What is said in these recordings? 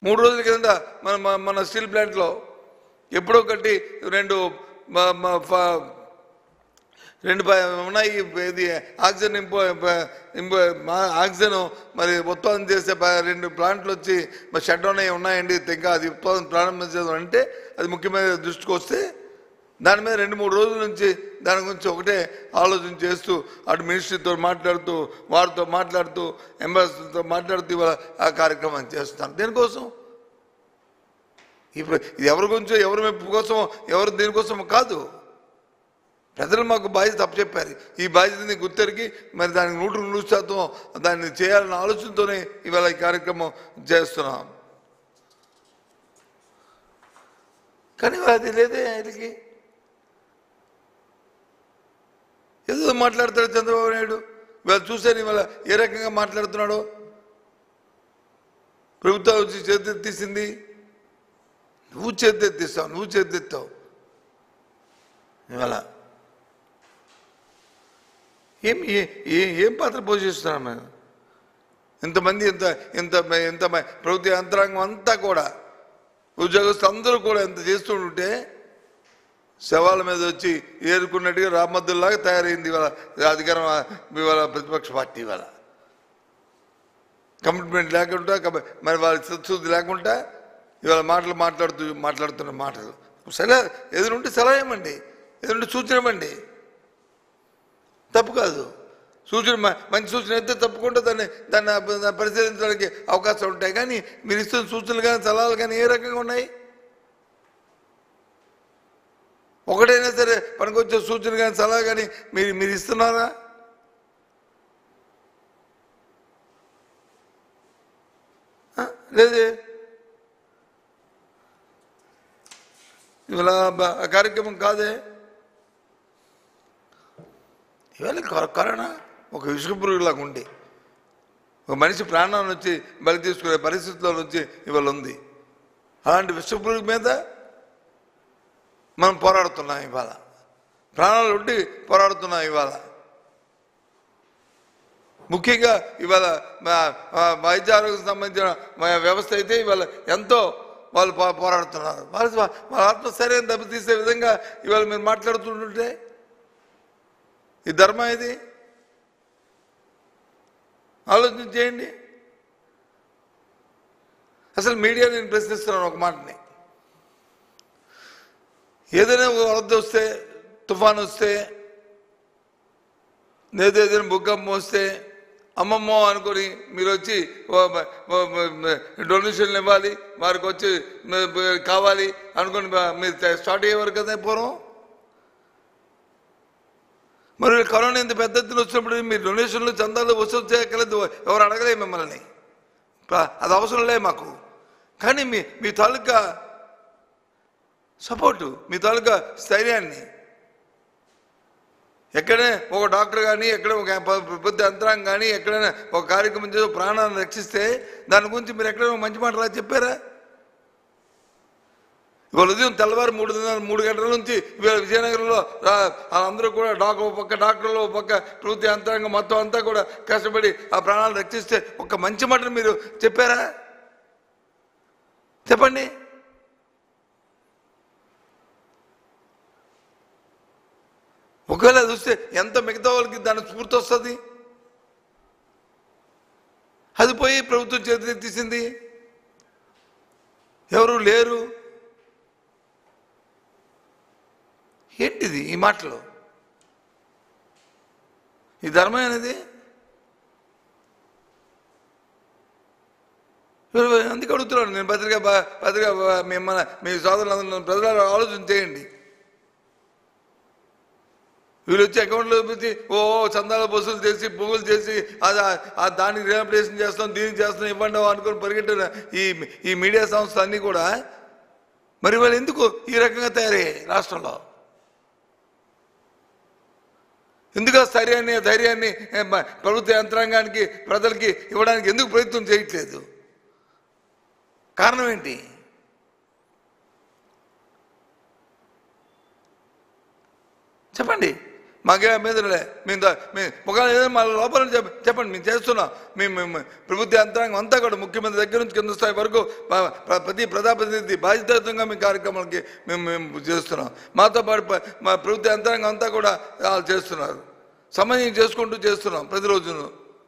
మూడు రోజుల కింద మన మన- మన స్టీల్ ప్లాంట్లో ఎప్పుడో కట్టి రెండు మ- మ- ఫ- రెండు ప- ఉన్నాయి ఇది ఆక్సిజన్ ఇంపో ప- ఇంపో మా- ఆక్సిజన్ మరి ఉత్పాదన చేసే ప- రెండు ప్లాంట్లు వచ్చి మరి షట్ డౌన్ అయ్యి ఉన్నాయండి ఇంకా అది ఉత్పాదన ప్రారంభించడం అంటే అది ముఖ్యమైన దృష్టికి వస్తే దాని మీద రెండు మూడు రోజుల నుంచి దాని గురించి ఒకటే ఆలోచన చేస్తూ అటు మినిస్ట్రీతో మాట్లాడుతూ వారితో మాట్లాడుతూ ఎంబాసిడర్తో మాట్లాడుతూ ఇవాళ ఆ కార్యక్రమాన్ని చేస్తాను దేనికోసం ఇప్పుడు ఇది ఎవరి గురించో ఎవరి మెప్పు కోసం ఎవరు దేనికోసం కాదు ప్రజలు మాకు బాధ్యత అప్పచెప్పారు ఈ బాధ్యతని గుర్తెరిగి మరి దానికి నూట నూరు శాతం దాన్ని చేయాలన్న ఆలోచనతోనే ఇవాళ ఈ కార్యక్రమం చేస్తున్నాం కానీ అది లేదే ఆయనకి ఏదో మాట్లాడతాడు చంద్రబాబు నాయుడు ఇవాళ చూశాను ఇవాళ ఏ రకంగా మాట్లాడుతున్నాడో ప్రభుత్వం వచ్చి చేతెత్తేసింది నువ్వు చేతెత్తిస్తావు నువ్వు చేతెత్తావు ఇవాళ ఏం ఏ- ఏ- ఏం పాత్ర పోషిస్తున్నాం మేము ఇంతమంది ఇంత ఇంత ఇంత ప్రభుత్వ యంత్రాంగం అంతా కూడా ఉద్యోగస్తులు అందరూ కూడా ఎంత చేస్తుంటే శవాల మీద వచ్చి ఏరుకున్నట్టుగా రామద్దుల్లాగా తయారైంది ఇవాళ అధికారం ఇవాళ ప్రతిపక్ష పార్టీ ఇవాళ కమిట్మెంట్ లేకుండా కమ- మరి వాళ్ళ చిత్తశుద్ధి లేకుండా ఇవాళ మాటలు మాట్లాడుతూ మాట్లాడుతున్న మాటలు సరే ఎదురుంటే సలహా ఇవ్వండి ఎదురుంటే సూచన ఇవ్వండి తప్పు కాదు సూచన మ- మంచి సూచన అయితే తప్పకుండా దాన్ని దాన్ని దాన్ని పరిశీలించడానికి అవకాశాలు ఉంటాయి కానీ మీరు ఇస్తున్న సూచనలు కానీ సలహాలు కానీ ఏ రకంగా ఉన్నాయి ఒకటైనా సరే పనికొచ్చే సూచన కానీ సలహా కానీ మీరు మీరు ఇస్తున్నారా ఆ, లేదే ఇవాళ బ- ఆ కార్యక్రమం కాదే ఇవాళ కర- కరోనా ఒక విషపురుగులాగా ఉండి ఒక మనిషి ప్రాణాన్ని వచ్చి బలి తీసుకునే పరిస్థితిలో నుంచి ఇవాళ ఉంది అలాంటి విషపురుగు మీద మనం పోరాడుతున్నాం ఇవాళ ప్రాణాలు ఉండి పోరాడుతున్నాం ఇవాళ ముఖ్యంగా ఇవాళ మా- మా వైద్య ఆరోగ్యం సంబంధించిన మా వ్యవస్థ అయితే ఇవాళ ఎంతో వాళ్ళు పో- పోరాడుతున్నారు వాళ్ళ వాళ్ళ ఆత్మస్థైర్యం దెబ్బతీసే విధంగా ఇవాళ మీరు మాట్లాడుతుంటుంటే ఈ ధర్మం ఇది ఆలోచన చేయండి అసలు మీడియా నేను ప్రశ్నిస్తున్నాను ఒక మాటని ఏదైనా ఒక వరద వస్తే తుఫాన్ వస్తే లేదా ఏదైనా భూకంపం వస్తే అమ్మమ్మో అనుకొని మీరు వచ్చి డొనేషన్లు ఇవ్వాలి వారికి వచ్చి మ- మ- కావాలి అనుకొని బ- మీరు స్టార్ట్ అయ్యేవారు కదా పూర్వం మరి కరోనా ఇంత పెద్ద ఎత్తున వచ్చినప్పుడు మీరు డొనేషన్లు చందాలు వసూలు చేయగలదు ఎవరు అడగలే మిమ్మల్ని ప- అది అవసరం లే మాకు కానీ మీ మీ తాలూకా సపోర్టు మీ తాలూకా స్థైర్యాన్ని ఎక్కడైనా ఒక డాక్టర్ కానీ ఎక్కడ ఒక ప- పెద్ద యంత్రాంగం కానీ ఎక్కడైనా ఒక కార్యక్రమం చేసి ప్రాణాలను రక్షిస్తే దాని గురించి మీరు ఎక్కడైనా ఒక మంచి మాట రా చెప్పారా ఇవాళ ఉదయం తెల్లవారు మూడు దినాలు మూడు గంటల నుంచి ఇవాళ విజయనగరంలో రా- అందరూ కూడా డాక్టర్ ఒక పక్క డాక్టర్లు ఒక పక్క ప్రభుత్వ యంత్రాంగం మొత్తం అంతా కూడా కష్టపడి ఆ ప్రాణాలు రక్షిస్తే ఒక మంచి మాటను మీరు చెప్పారా చెప్పండి ఒకవేళ అది వస్తే ఎంత మిగతా వాళ్ళకి దాని స్ఫూర్తి వస్తుంది అది పోయి ప్రభుత్వం చేతి తీసింది ఎవరు లేరు ఏంటిది ఈ మాటలు ఈ ధర్మం అనేది ఎవరు- అందుకే అడుగుతున్నాను నేను పత్రిక బ- పత్రిక బ- మిమ్మల్ని మీ సోదరులందరూ ప్రజలు ఆలోచన చేయండి వీళ్ళు వచ్చి అకౌంట్లో పెట్టి ఓ చందాల బస్సులు చేసి పువ్వులు చేసి అది ఆ- ఆ దానికి రిహాబిటేషన్ చేస్తాం దీనికి చేస్తాం ఇవ్వండి అనుకుని పరిగెట్టిన ఈ ఈ మీడియా సంస్థలు అన్నీ కూడా మరి వాళ్ళు ఎందుకు ఈ రకంగా తయారయ్యాయి రాష్ట్రంలో ఎందుకు ఆ స్థైర్యాన్ని ఆ ధైర్యాన్ని ఏ, మ- ప్రభుత్వ యంత్రాంగానికి ప్రజలకి ఇవ్వడానికి ఎందుకు ప్రయత్నం చేయట్లేదు కారణం ఏంటి చెప్పండి మాకే మీదలే మేము దా- మీ ఒకవేళ ఏదైనా మా లోపల నుంచి చెప్ప- చెప్పండి మేము చేస్తున్నాం మేము మేము ప్రభుత్వ యంత్రాంగం అంతా కూడా ముఖ్యమంత్రి దగ్గర నుంచి కింద స్థాయి వరకు ప- ప్ర- ప్రతి ప్రజాప్రతినిధి బాధ్యతాయుతంగా మేము కార్యక్రమాలకి మేము మేము చేస్తున్నాం మాతో పాటు ప- మా ప్రభుత్వ యంత్రాంగం అంతా కూడా వాళ్ళు చేస్తున్నారు సమన్వయం చేసుకుంటూ చేస్తున్నాం ప్రతిరోజును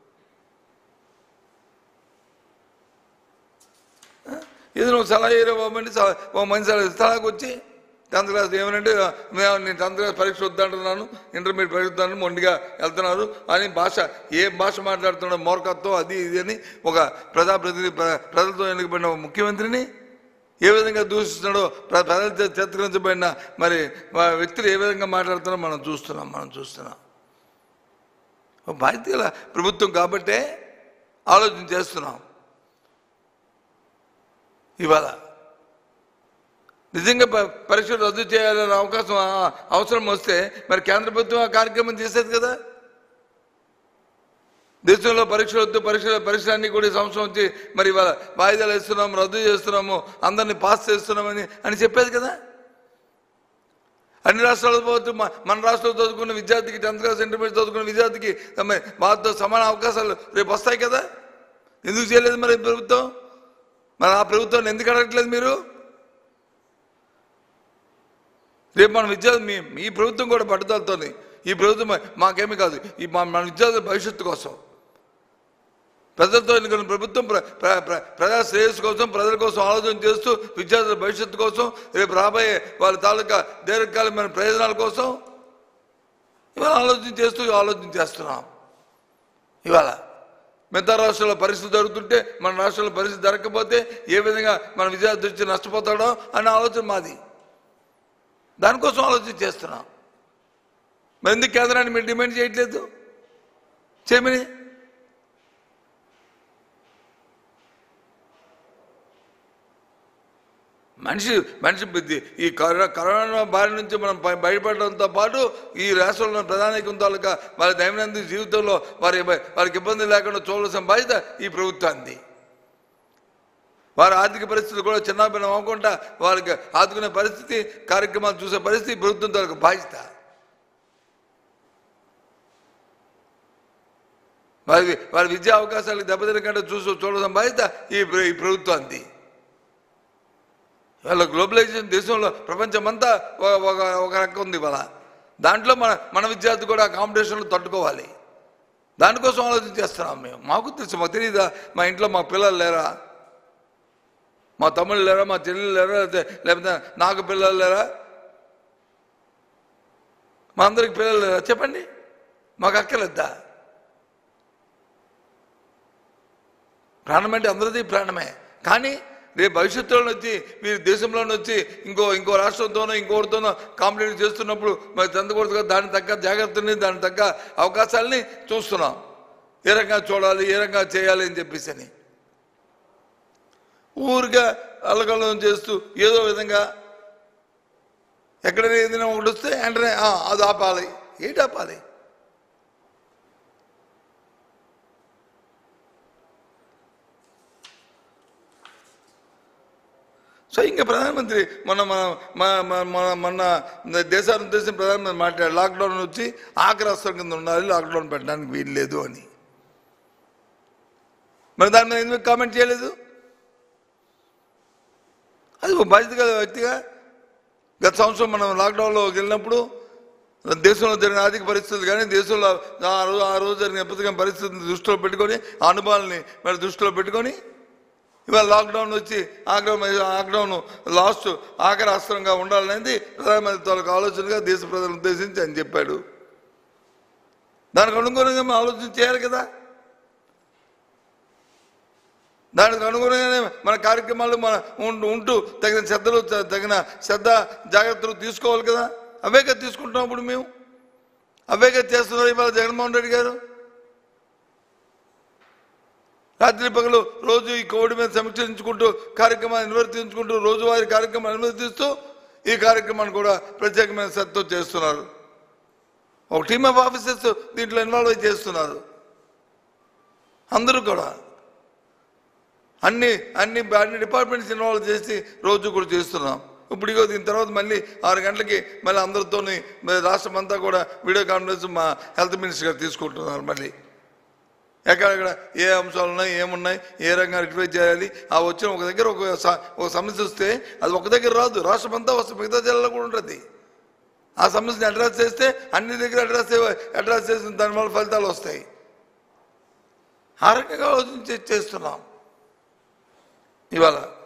ఇది నువ్వు సలహా ఏరో బాబండి ఓ మంచి సలహా సలహాకి వచ్చి టెన్త్ క్లాస్ ఏమనంటే మేము నేను టెన్త్ క్లాస్ పరీక్ష వద్దంటున్నాను ఇంటర్మీడియట్ పరీక్ష వద్దాను మొండిగా వెళ్తున్నారు అని భాష ఏ భాష మాట్లాడుతున్నాడో మూర్ఖత్వం అది ఇది అని ఒక ప్రజాప్రతినిధి ప్ర- ప్రజలతో ఎన్నికబడిన ఒక ముఖ్యమంత్రిని ఏ విధంగా దూషిస్తున్నాడో ప్ర- ప్రజల చేత చిత్కరించబడిన మరి ఆ వ్యక్తులు ఏ విధంగా మాట్లాడుతున్నారో మనం చూస్తున్నాం మనం చూస్తున్నాం ఒక బాధ్యత గల ప్రభుత్వం కాబట్టే ఆలోచన చేస్తున్నాం ఇవాళ నిజంగా ప- పరీక్షలు రద్దు చేయాలనే అవకాశం ఆ- అవసరం వస్తే మరి కేంద్ర ప్రభుత్వం ఆ కార్యక్రమం చేసేది కదా దేశంలో పరీక్షలు వద్దు పరీక్షల పరీక్షలన్నీ కూడా ఈ సంవత్సరం వచ్చి మరి ఇవాళ వాయిదాలు వేస్తున్నాము రద్దు చేస్తున్నాము అందరినీ పాస్ చేస్తున్నామని అని చెప్పేది కదా అన్ని రాష్ట్రాలు పోతూ మ- మన రాష్ట్రంలో చదువుకున్న విద్యార్థికి టెన్త్ క్లాస్ ఇంటర్మీడియట్ చదువుకున్న విద్యార్థికి మరి వారితో సమాన అవకాశాలు రేపు వస్తాయి కదా ఎందుకు చేయలేదు మరి ఈ ప్రభుత్వం మరి ఆ ప్రభుత్వాన్ని ఎందుకు అడగట్లేదు మీరు రేపు మన విద్యార్థి మీ మీ ప్రభుత్వం కూడా పట్టుదలతోని ఈ ప్రభుత్వం మాకేమీ కాదు ఈ మా మన విద్యార్థుల భవిష్యత్తు కోసం ప్రజలతో ఎన్నుకున్న ప్రభుత్వం ప్ర- ప్ర- ప్ర- ప్రజా శ్రేయస్సు కోసం ప్రజల కోసం ఆలోచన చేస్తూ విద్యార్థుల భవిష్యత్తు కోసం రేపు రాబోయే వాళ్ళ తాలూకా దీర్ఘకాలమైన ప్రయోజనాల కోసం ఇవాళ ఆలోచన చేస్తూ ఆలోచన చేస్తున్నాం ఇవాళ మిగతా రాష్ట్రాల్లో పరిస్థితి జరుగుతుంటే మన రాష్ట్రంలో పరిస్థితి జరగకపోతే ఏ విధంగా మన విద్యార్థి వచ్చి నష్టపోతాడో అనే ఆలోచన మాది దానికోసం ఆలోచన చేస్తున్నాం మరి ఎందుకు కేంద్రాన్ని మీరు డిమాండ్ చేయట్లేదు చేయమని మనిషి మనిషి బుద్ధి ఈ కరోనా కరోనా బారి నుంచి మనం బయ- బయటపడడంతో పాటు ఈ రాష్ట్రంలో ప్రధానికం తాలూకా వారి దైనందిన జీవితంలో వారి వారికి ఇబ్బంది లేకుండా చూడవలసిన బాధ్యత ఈ ప్రభుత్వాన్ని వారి ఆర్థిక పరిస్థితులు కూడా చిన్నాభిన్నం అవ్వకుండా వారికి ఆదుకునే పరిస్థితి కార్యక్రమాలు చూసే పరిస్థితి ఈ ప్రభుత్వం తాలూకా బాధ్యత వారి వారి విద్యా అవకాశాలకు దెబ్బతినకుండా చూసి చూడడం బాధ్యత ఈ ప్ర- ఈ ప్రభుత్వాన్ని వాళ్ళ గ్లోబలైజేషన్ దేశంలో ప్రపంచమంతా ఒక- ఒక ఒక రకం ఉంది ఇవాళ దాంట్లో మన మన విద్యార్థి కూడా ఆ కాంపిటీషన్లో తట్టుకోవాలి దానికోసం ఆలోచన చేస్తున్నాం మేము మాకు తెలుసు మాకు తెలియదా మా ఇంట్లో మా పిల్లలు లేరా మా తమ్ముళ్ళు లేరా మా చెల్లెలు లేరా లేకపోతే లేకపోతే నాకు పిల్లలు లేరా మా అందరికి పిల్లలు లేరా చెప్పండి మాకు అక్కర్లేద్దా ప్రాణం అంటే అందరిది ప్రాణమే కానీ రేపు భవిష్యత్తులో వచ్చి మీరు దేశంలో వచ్చి ఇంకో ఇంకో రాష్ట్రంతోనో ఇంకోటితోనో కాంపిటేట్ చేస్తున్నప్పుడు మరి చెందకూడదు కదా దానికి తగ్గ జాగ్రత్తని దానికి తగ్గ అవకాశాలని చూస్తున్నాం ఏ రకంగా చూడాలి ఏ రకంగా చేయాలి అని చెప్పేసి అని ఊరిగా అల్లకల్లం చేస్తూ ఏదో విధంగా ఎక్కడైనా ఏదైనా ఒకటి వస్తే వెంటనే "ఆ, అది ఆపాలి ఏంటి ఆపాలి సో ఇంకా ప్రధానమంత్రి మన మన మన- మన మన- మన దేశాన్ని ఉద్దేశం ప్రధానమంత్రి మాట్లాడారు లాక్డౌన్ వచ్చి ఆఖరి అస్త్రం కింద ఉండాలి లాక్డౌన్ పెట్టడానికి వీలు లేదు అని మరి దాని మీద ఎందుకు కామెంట్ చేయలేదు అది ఒక బాధ్యత గల వ్యక్తిగా గత సంవత్సరం మనం లాక్డౌన్లో వెళ్ళినప్పుడు దేశంలో జరిగిన ఆర్థిక పరిస్థితులు కానీ దేశంలో ఆ రోజు ఆ రోజు జరిగిన విపత్తికర పరిస్థితిని దృష్టిలో పెట్టుకొని ఆ అనుభవాల్ని మరి దృష్టిలో పెట్టుకొని ఇవాళ లాక్డౌన్ వచ్చి ఆగ్రహం లాక్డౌన్ లాస్ట్ ఆఖరి అస్త్రంగా ఉండాలనేది ప్రధానమంత్రి తాలూకు ఆలోచనగా దేశ ప్రజలను ఉద్దేశించి ఆయన చెప్పాడు దానికి అనుగుణంగా మనం ఆలోచన చేయాలి కదా దానికి అనుగుణంగానే మన కార్యక్రమాలు మన ఉంటూ ఉంటూ తగిన శ్రద్ధలు త- తగిన శ్రద్ధ జాగ్రత్తలు తీసుకోవాలి కదా అవే కదా తీసుకుంటాం ఇప్పుడు మేము అవే కదా చేస్తున్నారు ఇవాళ జగన్మోహన్ రెడ్డి గారు రాత్రి పగలు రోజు ఈ కోవిడ్ మీద సమీక్షించుకుంటూ కార్యక్రమాన్ని నిర్వర్తించుకుంటూ రోజువారీ కార్యక్రమాన్ని నిర్వర్తిస్తూ ఈ కార్యక్రమాన్ని కూడా ప్రత్యేకమైన శ్రద్ధతో చేస్తున్నారు ఒక టీమ్ ఆఫ్ ఆఫీసర్స్ దీంట్లో ఇన్వాల్వ్ అయి చేస్తున్నారు అందరూ కూడా అన్ని అన్ని అన్ని డిపార్ట్మెంట్స్ ఇన్వాల్వ్ చేసి రోజు కూడా చేస్తున్నాం ఇప్పుడు ఇగో దీని తర్వాత మళ్ళీ ఆరు గంటలకి మళ్ళీ అందరితోని మరి రాష్ట్రం అంతా కూడా వీడియో కాన్ఫరెన్స్ మా హెల్త్ మినిస్టర్ గారు తీసుకుంటున్నారు మళ్ళీ ఎక్కడెక్కడ ఏ అంశాలు ఉన్నాయి ఏమున్నాయి ఏ రంగా రిక్వెస్ట్ చేయాలి ఆ వచ్చిన ఒక దగ్గర ఒక స- ఒక సమస్య వస్తే అది ఒక దగ్గర రాదు రాష్ట్రం అంతా వస్తుంది మిగతా జిల్లాలో కూడా ఉంటుంది ఆ సమస్యని అడ్రస్ చేస్తే అన్ని దగ్గర అడ్రస్ అడ్రస్ చేసిన దానివల్ల ఫలితాలు వస్తాయి ఆ రకంగా ఆలోచించి చేస్తున్నాం ఇవాళ